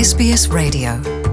SBS Radio.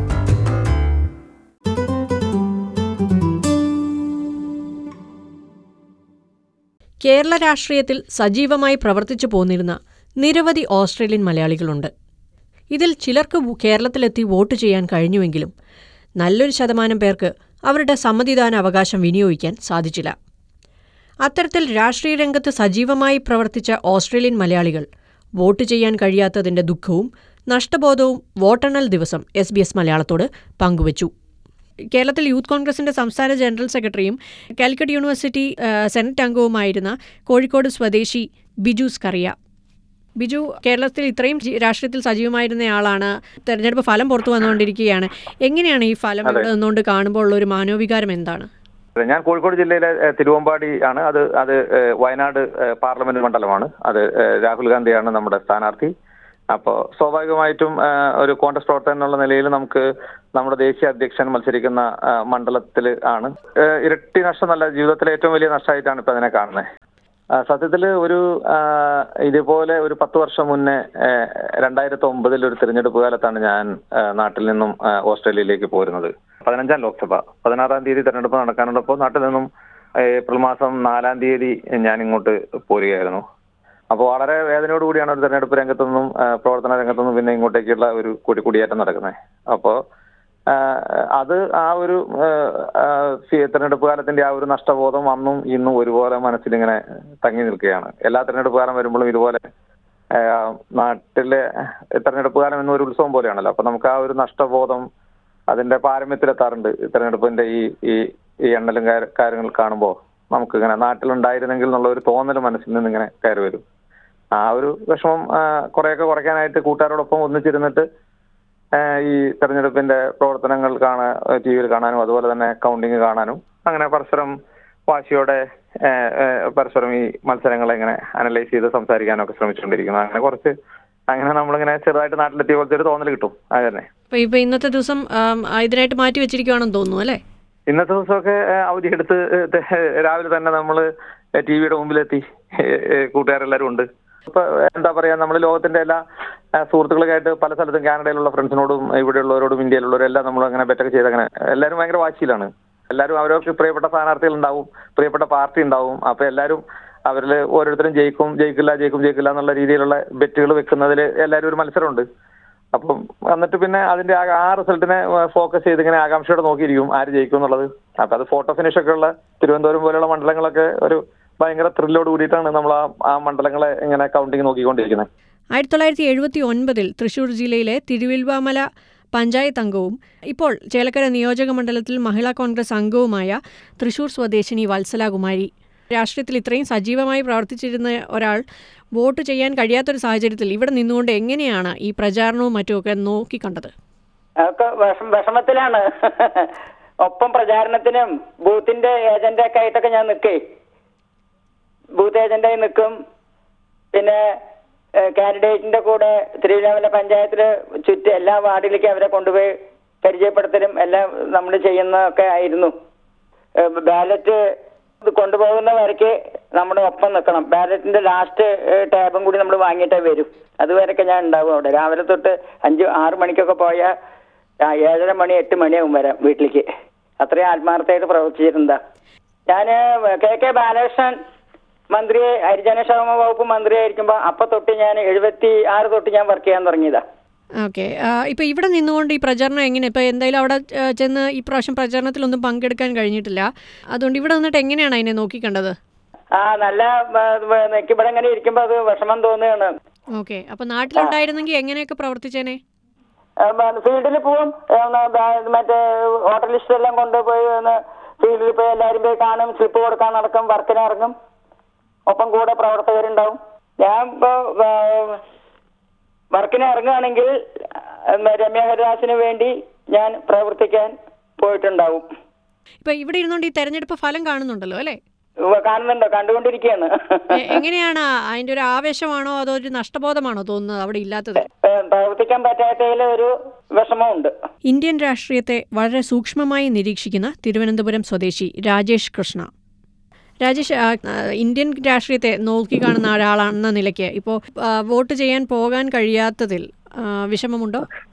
Kerala രാഷ്ട്രീയത്തിൽ സജീവമായി പ്രവർത്തിച്ചു പോന്നിരുന്ന നിരവധി ഓസ്ട്രേലിയൻ മലയാളികളുണ്ട് ഇതിൽ ചിലർക്ക് വു- കേരളത്തിലെത്തി വോട്ട് ചെയ്യാൻ കഴിഞ്ഞുവെങ്കിലും നല്ലൊരു ശതമാനം പേർക്ക് അവരുടെ സമ്മതിദാന അവകാശം വിനിയോഗിക്കാൻ സാധിച്ചില്ല അത്തരത്തിൽ രാഷ്ട്രീയ രംഗത്ത് സജീവമായി പ്രവർത്തിച്ച ഓസ്ട്രേലിയൻ മലയാളികൾ വോട്ട് ചെയ്യാൻ കഴിയാത്തതിന്റെ ദുഃഖവും നഷ്ടബോധവും വോട്ടെണ്ണൽ ദിവസം എസ് ബി എസ് മലയാളത്തോട് പങ്കുവച്ചു കേരളത്തിൽ യൂത്ത് കോൺഗ്രസിന്റെ സംസ്ഥാന ജനറൽ സെക്രട്ടറിയും കാലിക്കറ്റ് യൂണിവേഴ്സിറ്റി ആ, സെനറ്റ് അംഗവുമായിരുന്ന കോഴിക്കോട് സ്വദേശി ബിജു സ്കറിയ ബിജു കേരളത്തിൽ ഇത്രയും ജി- രാഷ്ട്രീയത്തിൽ സജീവമായിരുന്നയാളാണ് തെരഞ്ഞെടുപ്പ് ഫലം പുറത്തു വന്നുകൊണ്ടിരിക്കുകയാണ് എങ്ങനെയാണ് ഈ ഫലം ഇവിടെ നിന്നുകൊണ്ട് കാണുമ്പോൾ ഉള്ള ഒരു മാനവികാരം എന്താണ് ഞാൻ കോഴിക്കോട് ജില്ലയിലെ ഏഹ്, തിരുവമ്പാടി ആണ് അത് അത് ഏഹ്, വയനാട് ഏഹ്, പാർലമെന്റ് മണ്ഡലമാണ് അത് ഏഹ്, രാഹുൽ ഗാന്ധിയാണ് നമ്മുടെ സ്ഥാനാർത്ഥി അപ്പോൾ സ്വാഭാവികമായിട്ടും ഏഹ്, ഒരു കോൺഗ്രസ് പ്രവർത്തകൻ എന്നുള്ള നിലയിൽ നമുക്ക് നമ്മുടെ ദേശീയ അധ്യക്ഷൻ മത്സരിക്കുന്ന മണ്ഡലത്തിൽ ആണ് ഏഹ്, ഇരട്ടി നഷ്ടം നല്ല ജീവിതത്തിലെ ഏറ്റവും വലിയ നഷ്ടമായിട്ടാണ് ഇപ്പൊ അതിനെ കാണുന്നത് സത്യത്തിൽ ഒരു ആ, ഇതുപോലെ ഒരു പത്ത് വർഷം മുന്നേ രണ്ടായിരത്തി ഒമ്പതിൽ ഒരു തിരഞ്ഞെടുപ്പ് കാലത്താണ് ഞാൻ ആ, നാട്ടിൽ നിന്നും ആ, ഓസ്ട്രേലിയയിലേക്ക് പോരുന്നത് പതിനഞ്ചാം ലോക്സഭ പതിനാറാം തീയതി തെരഞ്ഞെടുപ്പ് നടക്കാനുള്ളപ്പോൾ നാട്ടിൽ നിന്നും ആ, ഏപ്രിൽ മാസം നാലാം തീയതി ഞാൻ ഇങ്ങോട്ട് പോരുകയായിരുന്നു അപ്പോൾ വളരെ വേദനയോട് കൂടിയാണ് ഒരു തെരഞ്ഞെടുപ്പ് രംഗത്തു നിന്നും ആ, പ്രവർത്തന രംഗത്തു നിന്നും പിന്നെ ഇങ്ങോട്ടേക്കുള്ള ഒരു കൂടി കുടിയേറ്റം നടക്കുന്നത് അപ്പോൾ അത് ആ ഒരു ആ, ആ, സി- തെരഞ്ഞെടുപ്പ് കാലത്തിന്റെ ആ ഒരു നഷ്ടബോധം അന്നും ഇന്നും ഒരുപോലെ മനസ്സിലിങ്ങനെ തങ്ങി നിൽക്കുകയാണ് എല്ലാ തെരഞ്ഞെടുപ്പ് കാലം വരുമ്പോഴും ഇതുപോലെ ആ, നാട്ടിലെ തെരഞ്ഞെടുപ്പ് കാലം എന്ന ഒരു ഉത്സവം പോലെയാണല്ലോ അപ്പൊ നമുക്ക് ആ ഒരു നഷ്ടബോധം അതിന്റെ പാരമ്യത്തിലെത്താറുണ്ട് തെരഞ്ഞെടുപ്പിന്റെ ഈ ഈ ഈ എണ്ണലും കാര്യ- കാര്യങ്ങൾ കാണുമ്പോൾ നമുക്ക് ഇങ്ങനെ നാട്ടിലുണ്ടായിരുന്നെങ്കിൽ എന്നുള്ള ഒരു തോന്നൽ മനസ്സിൽ നിന്ന് ഇങ്ങനെ കയറി വരും ആ ഒരു വിഷമം ആ, കുറെയൊക്കെ കുറയ്ക്കാനായിട്ട് കൂട്ടുകാരോടൊപ്പം ഒന്നിച്ചിരുന്നിട്ട് ആ, ഈ തെരഞ്ഞെടുപ്പിന്റെ പ്രവർത്തനങ്ങൾ കാണാൻ ടി വിയിൽ കാണാനും അതുപോലെ തന്നെ കൗണ്ടിങ് കാണാനും അങ്ങനെ പരസ്പരം വാശിയോടെ ആ, ആ, പരസ്പരം ഈ മത്സരങ്ങളെ ഇങ്ങനെ അനലൈസ് ചെയ്ത് സംസാരിക്കാനും ഒക്കെ ശ്രമിച്ചുകൊണ്ടിരിക്കുന്നു അങ്ങനെ കുറച്ച് അങ്ങനെ നമ്മളിങ്ങനെ ചെറുതായിട്ട് നാട്ടിലെത്തിയ പോലത്തെ ഒരു തോന്നൽ കിട്ടും അത് തന്നെ അപ്പോൾ ഇപ്പോൾ ഇന്നത്തെ ദിവസം ആം, ആ, ഇതിനായിട്ട് മാറ്റി വെച്ചിരിക്കുകയാണെന്ന് തോന്നുന്നു അല്ലേ ഇന്നത്തെ ദിവസമൊക്കെ ആ, അവധിയെടുത്ത് തെ- രാവിലെ തന്നെ നമ്മൾ ടി വിയുടെ മുമ്പിലെത്തി ഏ, ഏ, കൂട്ടുകാരെല്ലാവരും ഉണ്ട് ഇപ്പൊ എന്താ പറയാ നമ്മൾ ലോകത്തിന്റെ എല്ലാ ആ, സുഹൃത്തുക്കളൊക്കെ ആയിട്ട് പല സ്ഥലത്തും കാനഡയിലുള്ള ഫ്രണ്ട്സിനോടും ഇവിടെയുള്ളവരോടും ഇന്ത്യയിലുള്ളവരും എല്ലാം നമ്മൾ അങ്ങനെ ബെറ്റൊക്കെ ചെയ്ത് അങ്ങനെ എല്ലാവരും ഭയങ്കര വാശിയിലാണ് എല്ലാവരും അവരവർക്ക് പ്രിയപ്പെട്ട സ്ഥാനാർത്ഥികൾ ഉണ്ടാവും പ്രിയപ്പെട്ട പാർട്ടി ഉണ്ടാവും അപ്പൊ എല്ലാവരും അവരിൽ ഓരോരുത്തരും ജയിക്കും ജയിക്കില്ല ജയിക്കും ജയിക്കില്ല എന്നുള്ള രീതിയിലുള്ള ബെറ്റുകൾ വെക്കുന്നതിൽ എല്ലാവരും ഒരു മത്സരമുണ്ട് അപ്പം എന്നിട്ട് പിന്നെ അതിന്റെ ആ- ആ റിസൾട്ടിനെ ഫോക്കസ് ചെയ്ത് ഇങ്ങനെ ആകാംക്ഷയോടെ നോക്കിയിരിക്കും ആര് ജയിക്കും എന്നുള്ളത് അപ്പൊ അത് ഫോട്ടോ ഫിനിഷ് ഒക്കെ ഉള്ള തിരുവനന്തപുരം പോലെയുള്ള മണ്ഡലങ്ങളൊക്കെ ഒരു ഭയങ്കര ത്രില്ലോട് കൂടിയിട്ടാണ് നമ്മൾ ആ ആ മണ്ഡലങ്ങളെ ഇങ്ങനെ കൗണ്ടിങ് നോക്കിക്കൊണ്ടിരിക്കുന്നത് ആയിരത്തി തൊള്ളായിരത്തി എഴുപത്തി ഒൻപതിൽ തൃശൂർ ജില്ലയിലെ തിരുവിൽവാമല പഞ്ചായത്ത് അംഗവും ഇപ്പോൾ ചേലക്കര നിയോജക മണ്ഡലത്തിൽ മഹിളാ കോൺഗ്രസ് അംഗവുമായ തൃശൂർ സ്വദേശിനി വത്സല കുമാരി രാഷ്ട്രീയത്തിൽ ഇത്രയും സജീവമായി പ്രവർത്തിച്ചിരുന്ന ഒരാൾ വോട്ട് ചെയ്യാൻ കഴിയാത്തൊരു സാഹചര്യത്തിൽ ഇവിടെ നിന്നുകൊണ്ട് എങ്ങനെയാണ് ഈ പ്രചാരണവും മറ്റുമൊക്കെ നോക്കിക്കണ്ടത് അതൊക്കെ വിഷം വിഷമത്തിലാണ് ഒപ്പം പ്രചാരണത്തിനും ബൂത്തിന്റെ ഏജന്റ് ഒക്കെ ആയിട്ടൊക്കെ ഞാൻ നിൽക്കേ ബൂത്ത് ഏജന്റായി നിൽക്കും പിന്നെ കാൻഡിഡേറ്റിന്റെ കൂടെ തിരുവല്ലാമല പഞ്ചായത്തില് ചുറ്റും എല്ലാ വാർഡിലേക്കും അവരെ കൊണ്ടുപോയി പരിചയപ്പെടുത്തലും എല്ലാം നമ്മൾ ചെയ്യുന്നതൊക്കെ ആയിരുന്നു ബാലറ്റ് കൊണ്ടുപോകുന്ന വരയ്ക്ക് നമ്മുടെ ഒപ്പം നിൽക്കണം ബാലറ്റിന്റെ ലാസ്റ്റ് ടാബും കൂടി നമ്മൾ വാങ്ങിയിട്ടേ വരും അതുവരെയൊക്കെ ഞാൻ ഉണ്ടാവും അവിടെ രാവിലെ തൊട്ട് അഞ്ച് ആറ് മണിക്കൊക്കെ പോയാൽ ആ, ഏഴര മണി എട്ട് മണിയാവും വരാം വീട്ടിലേക്ക് അത്രയും ആത്മാർത്ഥമായിട്ട് പ്രവർത്തിച്ചിട്ടുണ്ടാ ഞാന് കെ കെ ബാലകൃഷ്ണൻ മന്ത്രി ഹരിജനക്ഷേമ വകുപ്പ് മന്ത്രിയായിരിക്കുമ്പോ അപ്പൊ തൊട്ട് ഞാൻ എഴുപത്തി ആറ് തൊട്ട് ഞാൻ വർക്ക് ചെയ്യാൻ തുടങ്ങിയതാ ഓക്കെ ഇപ്പം ഇവിടെ നിന്നുകൊണ്ട് ഈ പ്രചരണം എങ്ങനെ ഇപ്പം എന്തായാലും അവിടെ ആ, ചെന്ന് ഈ പ്രാവശ്യം പ്രചരണത്തിലൊന്നും പങ്കെടുക്കാൻ കഴിഞ്ഞിട്ടില്ല അതുകൊണ്ട് ഇവിടെ നിന്നിട്ട് എങ്ങനെയാണ് അതിനെ നോക്കിക്കണ്ടത് ആ നല്ല എനിക്ക് ഇവിടെ ഇങ്ങനെ ഇരിക്കുമ്പോ അത് വിഷമം തോന്നുകയാണ് ഓക്കെ അപ്പം നാട്ടിലുണ്ടായിരുന്നെങ്കിൽ എങ്ങനെയൊക്കെ പ്രവർത്തിച്ചേനെ ഫീൽഡിൽ പോവും ഏ, ഒന്ന് ബാ- മറ്റേ വോട്ടർ ലിസ്റ്റ് എല്ലാം കൊണ്ടുപോയി ഒന്ന് ഫീൽഡിൽ പോയി എല്ലാവരും പോയി കാണും സ്ലിപ്പ് കൊടുക്കാൻ നടക്കും വർക്കിന് ഇറങ്ങും ഒപ്പം കൂടെ പ്രവർത്തകരുണ്ടാവും ഞാൻ ഇപ്പോ ആ, വർക്കിന് ഇറങ്ങുകയാണെങ്കിൽ ആ, രമ്യ ഹരിദാസിന് വേണ്ടി ഞാൻ പ്രവർത്തിക്കാൻ പോയിട്ടുണ്ടാവും ഇപ്പം ഇവിടെ ഇരുന്നുകൊണ്ട് ഈ തെരഞ്ഞെടുപ്പ് ഫലം കാണുന്നുണ്ടല്ലോ അല്ലേ ഉവ്വ് കാണുന്നുണ്ടോ കണ്ടുകൊണ്ടിരിക്കുകയാണ് എ- എങ്ങനെയാണ് അതിൻ്റെ ഒരു ആവേശമാണോ അതോ ഒരു നഷ്ടബോധമാണോ തോന്നുന്നത് അവിടെ ഇല്ലാത്തത് ഏ, പ്രവർത്തിക്കാൻ പറ്റാത്തതിൽ ഒരു വിഷമമുണ്ട് ഇന്ത്യൻ രാഷ്ട്രീയത്തെ വളരെ സൂക്ഷ്മമായി നിരീക്ഷിക്കുന്ന തിരുവനന്തപുരം സ്വദേശി രാജേഷ് കൃഷ്ണ രാജേഷ് ആ, ആ, ഇന്ത്യൻ രാഷ്ട്രീയത്തെ നോക്കിക്കാണുന്ന ഒരാളെന്ന നിലയ്ക്ക് ഇപ്പോൾ വോട്ട് ചെയ്യാൻ പോകാൻ കഴിയാത്തതിൽ ആ, വിഷമമുണ്ടോ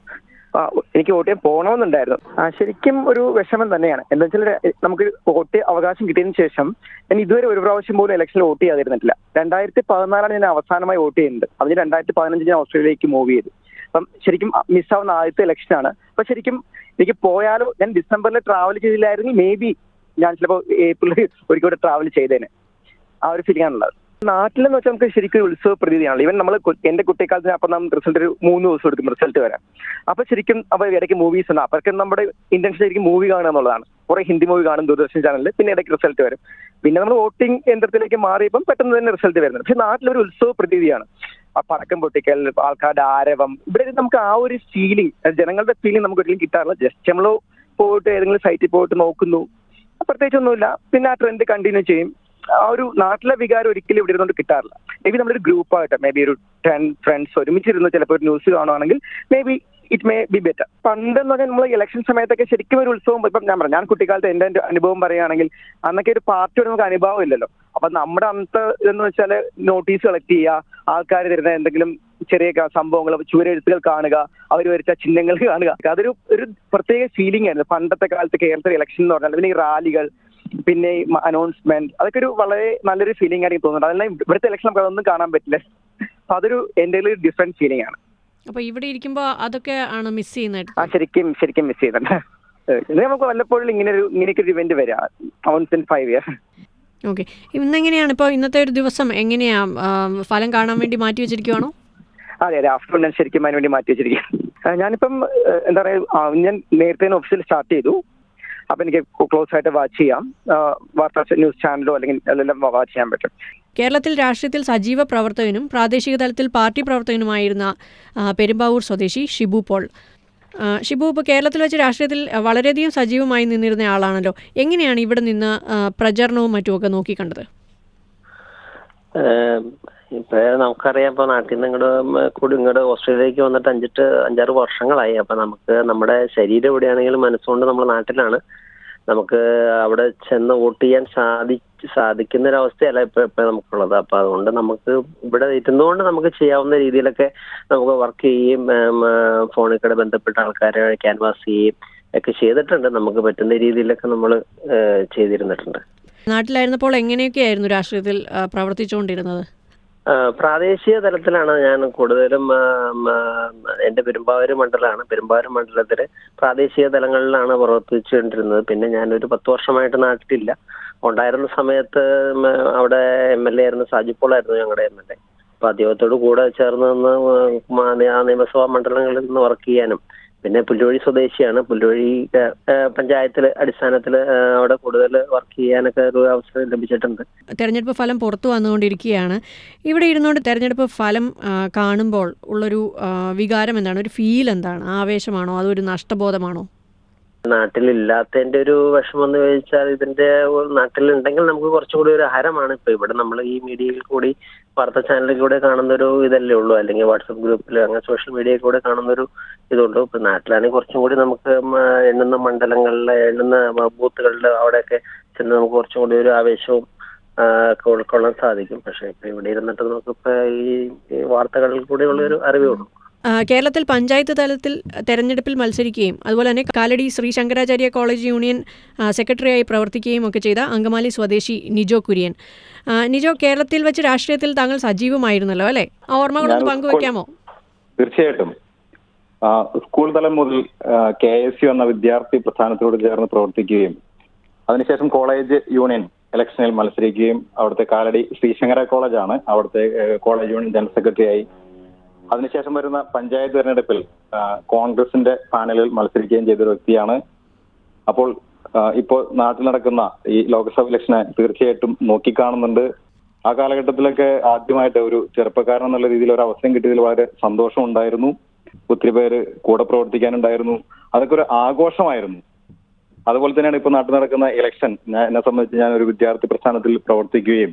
ആ, എനിക്ക് വോട്ട് ചെയ്യാൻ പോകണമെന്നുണ്ടായിരുന്നു ആ, ശരിക്കും ഒരു വിഷമം തന്നെയാണ് എന്താ വെച്ചാൽ നമുക്ക് വോട്ട് അവകാശം കിട്ടിയതിന് ശേഷം ഞാൻ ഇതുവരെ ഒരു പ്രാവശ്യം പോലും ഇലക്ഷനിൽ വോട്ട് ചെയ്യാതിരുന്നിട്ടില്ല രണ്ടായിരത്തി പതിനാലാണ് ഞാൻ അവസാനമായി വോട്ട് ചെയ്യുന്നത് അതിന് രണ്ടായിരത്തി പതിനഞ്ച് ഞാൻ ഓസ്ട്രേലിയയിലേക്ക് മൂവ് ചെയ്തു അപ്പം ശരിക്കും മിസ്സാവുന്ന ആദ്യത്തെ ഇലക്ഷനാണ് അപ്പൊ ശരിക്കും എനിക്ക് പോയാലോ ഞാൻ ഡിസംബറിൽ ട്രാവൽ ചെയ്തില്ലായിരുന്നെങ്കിൽ മേ ബി ഞാൻ ചിലപ്പോൾ ഏപ്രിലിൽ ഒരിക്കലും ട്രാവൽ ചെയ്തേനെ ആ ഒരു ഫീലിംഗ് ആണുള്ളത് നാട്ടിലെന്ന് വെച്ചാൽ നമുക്ക് ശരിക്കും ഒരു ഉത്സവ പ്രതീതിയാണ് ഈവൻ നമ്മൾ എന്റെ കുട്ടിക്കാലത്തിന് അപ്പം നമ്മൾ റിസൾട്ട് ഒരു മൂന്ന് ദിവസം എടുക്കും റിസൾട്ട് വരാൻ അപ്പൊ ശരിക്കും അപ്പൊ ഇടയ്ക്ക് മൂവീസ് ഉണ്ട് അവർക്ക് നമ്മുടെ ഇന്റൻഷൻ ശരിക്കും മൂവി കാണുക എന്നുള്ളതാണ് കുറെ ഹിന്ദി മൂവി കാണും ദൂരദർശൻ ചാനലിൽ പിന്നെ ഇടയ്ക്ക് റിസൾട്ട് വരും പിന്നെ നമ്മൾ വോട്ടിംഗ് യന്ത്രത്തിലേക്ക് മാറിയപ്പം പെട്ടെന്ന് തന്നെ റിസൾട്ട് വരുന്നത് പക്ഷെ നാട്ടിലൊരു ഉത്സവ പ്രതീതിയാണ് ആ പടക്കം പൊട്ടിക്കൽ ആൾക്കാരുടെ ആരവം ഇവിടെ നമുക്ക് ആ ഒരു ഫീലിംഗ് ജനങ്ങളുടെ ഫീലിംഗ് നമുക്ക് ഒരിക്കലും കിട്ടാറില്ല ജസ്റ്റ് നമ്മൾ പോയിട്ട് ഏതെങ്കിലും സൈറ്റിൽ പോയിട്ട് നോക്കുന്നു പ്രത്യേകിച്ചൊന്നുമില്ല പിന്നെ ആ ട്രെൻഡ് കണ്ടിന്യൂ ചെയ്യും ആ ഒരു നാട്ടിലെ വികാരം ഒരിക്കലും ഇവിടെ ഇരുന്നുകൊണ്ട് കിട്ടാറില്ല മേ ബി നമ്മളൊരു ഗ്രൂപ്പായിട്ട് മേ ബി ഒരു ടെൻ ഫ്രണ്ട്സ് ഒരുമിച്ചിരുന്ന് ചിലപ്പോൾ ഒരു ന്യൂസ് കാണുവാണെങ്കിൽ maybe it may be better പണ്ടെന്ന് പറഞ്ഞാൽ നമ്മൾ ഇലക്ഷൻ സമയത്തൊക്കെ ശരിക്കും ഒരു ഉത്സവം ഇപ്പം ഞാൻ പറഞ്ഞു ഞാൻ കുട്ടിക്കാലത്ത് എൻ്റെ എൻ്റെ അനുഭവം പറയുകയാണെങ്കിൽ അന്നൊക്കെ ഒരു പാർട്ടിയോട് നമുക്ക് അനുഭവം ഇല്ലല്ലോ അപ്പൊ നമ്മുടെ അന്നത്തെ ഇതെന്ന് വെച്ചാൽ നോട്ടീസ് കളക്ട് ചെയ്യുക ആൾക്കാർ തരുന്ന എന്തെങ്കിലും ചെറിയ ക- സംഭവങ്ങൾ ചുവരെഴുത്തുകൾ കാണുക അവർ വരച്ച ചിഹ്നങ്ങൾ കാണുക അതൊരു ഒരു പ്രത്യേക ഫീലിംഗ് ആയിരുന്നു പണ്ടത്തെ കാലത്ത് കേരളത്തിലെ ഇലക്ഷൻ എന്ന് പറഞ്ഞാൽ പിന്നെ ഈ റാലികൾ പിന്നെ അനൗൺസ്മെന്റ് അതൊക്കെ ഒരു വളരെ നല്ലൊരു ഫീലിംഗ് ആയിട്ട് എനിക്ക് തോന്നുന്നുണ്ട് അതെല്ലാം ഇവിടുത്തെ ഇലക്ഷൻ നമുക്ക് അതൊന്നും കാണാൻ പറ്റില്ല അപ്പൊ അതൊരു എൻ്റെ ഒരു ഡിഫറെന്റ് ഫീലിംഗ് ആണ് അപ്പോൾ ഇവിടെ ഇരിക്കുമ്പോൾ അതൊക്കെ ആണ് മിസ് ചെയ്യുന്നത് ആ ശരിക്കും ശരിക്കും മിസ് ചെയ്യുന്നുണ്ട് ഇത് നമുക്ക് വല്ലപ്പോഴും ഇങ്ങനെ ഒരു ഇങ്ങനെയൊക്കെ ഒരു ഇവന്റ് വരാം once in five year okay ഇന്നെങ്ങനെയാണ് ഇപ്പോൾ ഇന്നത്തെ ഒരു ദിവസം എങ്ങനെയാണ് ഫലം കാണാൻ വേണ്ടി മാറ്റി വെച്ചിരിക്കുവാണോ അതെ അതെ ആഫ്റ്റർനൂൺ ഞാൻ ശരിക്കും അതിന് വേണ്ടി മാറ്റി വെച്ചിരിക്കുക ഞാനിപ്പം ഏഹ്, എന്താ പറയാ ഞാൻ നേരത്തെ തന്നെ ഓഫീസിൽ സ്റ്റാർട്ട് ചെയ്തു അപ്പൊ എനിക്ക് ക്ലോസ് ആയിട്ട് വാച്ച് ചെയ്യാം ആ, വാർത്താ ന്യൂസ് ചാനലോ അല്ലെങ്കിൽ എല്ലാം വാച്ച് ചെയ്യാൻ പറ്റും കേരളത്തിൽ രാഷ്ട്രീയത്തിൽ സജീവ പ്രവർത്തകനും പ്രാദേശിക തലത്തിൽ പാർട്ടി പ്രവർത്തകനുമായിരുന്ന ആ, പെരുമ്പാവൂർ സ്വദേശി ഷിബു പോൾ ആ, ഷിബു ഇപ്പോൾ കേരളത്തിൽ വെച്ച് രാഷ്ട്രീയത്തിൽ വളരെയധികം സജീവമായി നിന്നിരുന്ന ആളാണല്ലോ എങ്ങനെയാണ് ഇവിടെ നിന്ന് ആ, പ്രചരണവും മറ്റുമൊക്കെ നോക്കിക്കണ്ടത് ഏഹ് ഇപ്പൊ നമുക്കറിയാം ഇപ്പൊ നാട്ടിൽ നിന്ന് ഇങ്ങോട്ട് കൂടി ഇങ്ങോട്ട് ഓസ്ട്രേലിയയിലേക്ക് വന്നിട്ട് അഞ്ചെട്ട് അഞ്ചാറ് വർഷങ്ങളായി അപ്പൊ നമുക്ക് നമ്മുടെ ശരീരം എവിടെയാണെങ്കിലും മനസ്സുകൊണ്ട് നമ്മൾ നാട്ടിലാണ് നമുക്ക് അവിടെ ചെന്ന് വോട്ട് ചെയ്യാൻ സാധി സാധിക്കുന്ന ഒരു അവസ്ഥയല്ല ഇപ്പൊ ഇപ്പൊ നമുക്കുള്ളത് അപ്പൊ അതുകൊണ്ട് നമുക്ക് ഇവിടെ ഇരുന്നുകൊണ്ട് നമുക്ക് ചെയ്യാവുന്ന രീതിയിലൊക്കെ നമുക്ക് വർക്ക് ചെയ്യുകയും ഉം, ആ, ഫോണിൽ കൂടെ ബന്ധപ്പെട്ട ആൾക്കാരെ ക്യാൻവാസ് ചെയ്യുകയും ഒക്കെ ചെയ്തിട്ടുണ്ട് നമുക്ക് പറ്റുന്ന രീതിയിലൊക്കെ നമ്മൾ ചെയ്തിരുന്നിട്ടുണ്ട് നാട്ടിലായിരുന്നപ്പോൾ എങ്ങനെയൊക്കെയായിരുന്നു രാഷ്ട്രീയത്തിൽ ആ, പ്രവർത്തിച്ചുകൊണ്ടിരുന്നത് ആ, പ്രാദേശിക തലത്തിലാണ് ഞാൻ കൂടുതലും ആ, ആ, എന്റെ പെരുമ്പാവൂർ മണ്ഡലമാണ് പെരുമ്പാവൂർ മണ്ഡലത്തില് പ്രാദേശിക തലങ്ങളിലാണ് പ്രവർത്തിച്ചുകൊണ്ടിരുന്നത് പിന്നെ ഞാനൊരു പത്ത് വർഷമായിട്ട് നാട്ടിലില്ല ഉണ്ടായിരുന്ന സമയത്ത് ഉം, അവിടെ എം എൽ എ ആയിരുന്ന സാജിപ്പോളായിരുന്നു ഞങ്ങളുടെ എം എൽ എ അപ്പൊ അദ്ദേഹത്തോട് കൂടെ ചേർന്ന് നിന്ന് ഉം, ആ നിയമസഭാ മണ്ഡലങ്ങളിൽ നിന്ന് വർക്ക് ചെയ്യാനും പിന്നെ പുല്ലുവഴി സ്വദേശിയാണ് പുല്ലുവഴി പഞ്ചായത്തിൽ അടിസ്ഥാനത്തിൽ അവിടെ കൂടുതൽ വർക്ക് ചെയ്യാനൊക്കെ ഒരു അവസരം ലഭിച്ചിട്ടുണ്ട് തെരഞ്ഞെടുപ്പ് ഫലം പുറത്തു വന്നുകൊണ്ടിരിക്കുകയാണ് ഇവിടെ ഇരുന്നുകൊണ്ട് തെരഞ്ഞെടുപ്പ് ഫലം ആ, കാണുമ്പോൾ ഉള്ളൊരു ആ, വികാരം എന്താണ് ഒരു ഫീൽ എന്താണ് ആവേശമാണോ അതോ ഒരു നഷ്ടബോധമാണോ നാട്ടിലില്ലാത്തതിന്റെ ഒരു വിഷമം എന്ന് ചോദിച്ചാൽ ഇതിന്റെ ഒരു നാട്ടിലുണ്ടെങ്കിൽ നമുക്ക് കുറച്ചുകൂടി ഒരു ഹരമാണ് ഇപ്പൊ ഇവിടെ നമ്മൾ ഈ മീഡിയയിൽ കൂടി വാർത്താ ചാനലിൽ കൂടെ കാണുന്ന ഒരു ഇതല്ലേ ഉള്ളൂ അല്ലെങ്കിൽ വാട്സപ്പ് ഗ്രൂപ്പിൽ അങ്ങനെ സോഷ്യൽ മീഡിയയിൽ കൂടെ കാണുന്ന ഒരു ഇതുള്ളൂ ഇപ്പൊ നാട്ടിലാണെങ്കിൽ കുറച്ചും കൂടി നമുക്ക് ഉം, ആ, എണ്ണുന്ന മണ്ഡലങ്ങളിലെ എണ്ണുന്ന ബൂത്തുകളിൽ അവിടെയൊക്കെ ചെന്ന് നമുക്ക് കുറച്ചും കൂടി ഒരു ആവേശവും ആ, ഒക്കെ ഉൾക്കൊള്ളാൻ സാധിക്കും പക്ഷെ ഇപ്പൊ ഇവിടെ ഇരുന്നിട്ട് നമുക്കിപ്പോ ഈ ഈ വാർത്തകളിൽ കൂടെയുള്ള ഒരു അറിവേ ഉള്ളൂ ആ, കേരളത്തിൽ പഞ്ചായത്ത് തലത്തിൽ തെരഞ്ഞെടുപ്പിൽ മത്സരിക്കുകയും അതുപോലെ തന്നെ കാലടി ശ്രീ ശങ്കരാചാര്യ കോളേജ് യൂണിയൻ ആ, സെക്രട്ടറിയായി പ്രവർത്തിക്കുകയും ഒക്കെ ചെയ്ത അങ്കമാലി സ്വദേശി നിജോ കുര്യൻ ആ, നിജോ കേരളത്തിൽ വെച്ച് രാഷ്ട്രീയത്തിൽ താങ്കൾ സജീവമായിരുന്നല്ലോ അല്ലേ ആ ഓർമ്മകളൊന്ന് ഞാൻ പങ്കുവയ്ക്കാമോ തീർച്ചയായിട്ടും ആ, സ്കൂൾ തലം മുതൽ കെ എസ് യു എന്ന വിദ്യാർത്ഥി പ്രസ്ഥാനത്തോട് ചേർന്ന് പ്രവർത്തിക്കുകയും അതിനുശേഷം കോളേജ് യൂണിയൻ ഇലക്ഷനിൽ മത്സരിക്കുകയും അവിടുത്തെ കാലടി ശ്രീശങ്കര കോളേജാണ് അവിടുത്തെ ഏഹ്, കോളേജ് യൂണിയൻ ജനറൽ സെക്രട്ടറി ആയി അതിനുശേഷം വരുന്ന പഞ്ചായത്ത് തെരഞ്ഞെടുപ്പിൽ ആ, കോൺഗ്രസിന്റെ പാനലിൽ മത്സരിക്കുകയും ചെയ്ത ഒരു വ്യക്തിയാണ് അപ്പോൾ ആ, ഇപ്പോൾ നാട്ടിൽ നടക്കുന്ന ഈ ലോക്സഭ ഇലക്ഷനെ തീർച്ചയായിട്ടും നോക്കിക്കാണുന്നുണ്ട് ആ കാലഘട്ടത്തിലൊക്കെ ആദ്യമായിട്ട് ഒരു ചെറുപ്പക്കാരൻ എന്നുള്ള രീതിയിൽ ഒരു അവസരം കിട്ടിയതിൽ വളരെ സന്തോഷം ഉണ്ടായിരുന്നു ഒത്തിരി പേര് കൂടെ പ്രവർത്തിക്കാനുണ്ടായിരുന്നു അതൊക്കെ ഒരു ആഘോഷമായിരുന്നു അതുപോലെ തന്നെയാണ് ഇപ്പൊ നാട്ടിൽ നടക്കുന്ന ഇലക്ഷൻ ഞാൻ എന്നെ സംബന്ധിച്ച് ഞാൻ ഒരു വിദ്യാർത്ഥി പ്രസ്ഥാനത്തിൽ പ്രവർത്തിക്കുകയും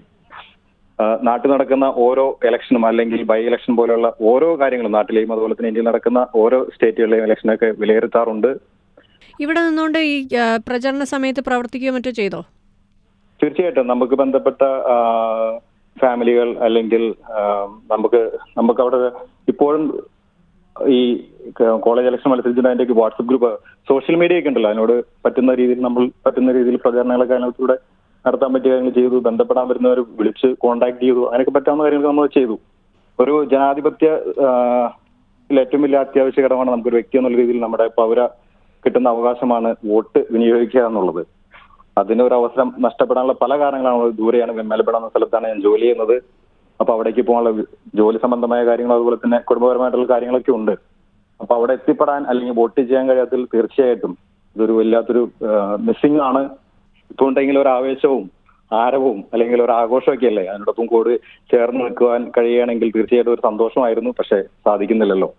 ആ, നാട്ടിൽ നടക്കുന്ന ഓരോ ഇലക്ഷനും അല്ലെങ്കിൽ ബൈ ഇലക്ഷൻ പോലെയുള്ള ഓരോ കാര്യങ്ങളും നാട്ടിലെയും അതുപോലെ തന്നെ ഇന്ത്യയിൽ നടക്കുന്ന ഓരോ സ്റ്റേറ്റുകളിലെയും ഇലക്ഷനൊക്കെ വിലയിരുത്താറുണ്ട് ഇവിടെ നിന്നുകൊണ്ട് ഈ ആ, പ്രചരണ സമയത്ത് പ്രവർത്തിക്കുകയോ മറ്റോ ചെയ്തോ തീർച്ചയായിട്ടും നമുക്ക് ബന്ധപ്പെട്ട ആ, ഫാമിലികൾ അല്ലെങ്കിൽ ആ, നമുക്ക് നമുക്ക് അവിടെ ഇപ്പോഴും ഈ ക- കോളേജ് ഇലക്ഷൻ മത്സരിച്ചിട്ട് അതിന്റെ വാട്സപ്പ് ഗ്രൂപ്പ് സോഷ്യൽ മീഡിയ ഒക്കെ ഉണ്ടല്ലോ അതിനോട് പറ്റുന്ന രീതിയിൽ നമ്മൾ പറ്റുന്ന രീതിയിൽ പ്രചാരണങ്ങളൊക്കെ അതിനകത്തൂടെ നടത്താൻ പറ്റിയ കാര്യങ്ങൾ ചെയ്തു ബന്ധപ്പെടാൻ വരുന്നവർ വിളിച്ച് കോൺടാക്ട് ചെയ്തു അങ്ങനെയൊക്കെ പറ്റാവുന്ന കാര്യങ്ങൾ നമ്മൾ ചെയ്തു ഒരു ജനാധിപത്യ ആ, ത്തിൽ ഏറ്റവും വലിയ അത്യാവശ്യ ഘടകമാണ് നമുക്കൊരു വ്യക്തി എന്നുള്ള രീതിയിൽ നമ്മുടെ പൗര കിട്ടുന്ന അവകാശമാണ് വോട്ട് വിനിയോഗിക്കുക എന്നുള്ളത് അതിനൊരു അവസരം നഷ്ടപ്പെടാനുള്ള പല കാരണങ്ങളാണ് ദൂരെയാണ് വെമ്മലപ്പെട എന്ന സ്ഥലത്താണ് ഞാൻ ജോലി ചെയ്യുന്നത് അപ്പൊ അവിടേക്ക് പോകാനുള്ള വി- ജോലി സംബന്ധമായ കാര്യങ്ങൾ അതുപോലെ തന്നെ കുടുംബപരമായിട്ടുള്ള കാര്യങ്ങളൊക്കെ ഉണ്ട് അപ്പൊ അവിടെ എത്തിപ്പെടാൻ അല്ലെങ്കിൽ വോട്ട് ചെയ്യാൻ കഴിയാത്തതിൽ തീർച്ചയായിട്ടും ഇതൊരു വല്ലാത്തൊരു മിസ്സിംഗ് ആണ് ഇപ്പൊ ഉണ്ടെങ്കിൽ ഒരു ആവേശവും ആരവവും അല്ലെങ്കിൽ ഒരു ആഘോഷമൊക്കെ അല്ലേ അതിനോടൊപ്പം കൂടി ചേർന്ന് നിൽക്കുവാൻ കഴിയുകയാണെങ്കിൽ തീർച്ചയായിട്ടും ഒരു സന്തോഷമായിരുന്നു പക്ഷെ സാധിക്കുന്നില്ലല്ലോ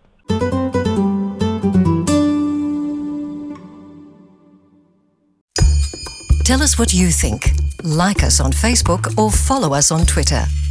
Tell us what you think. Like us on Facebook or follow us on Twitter.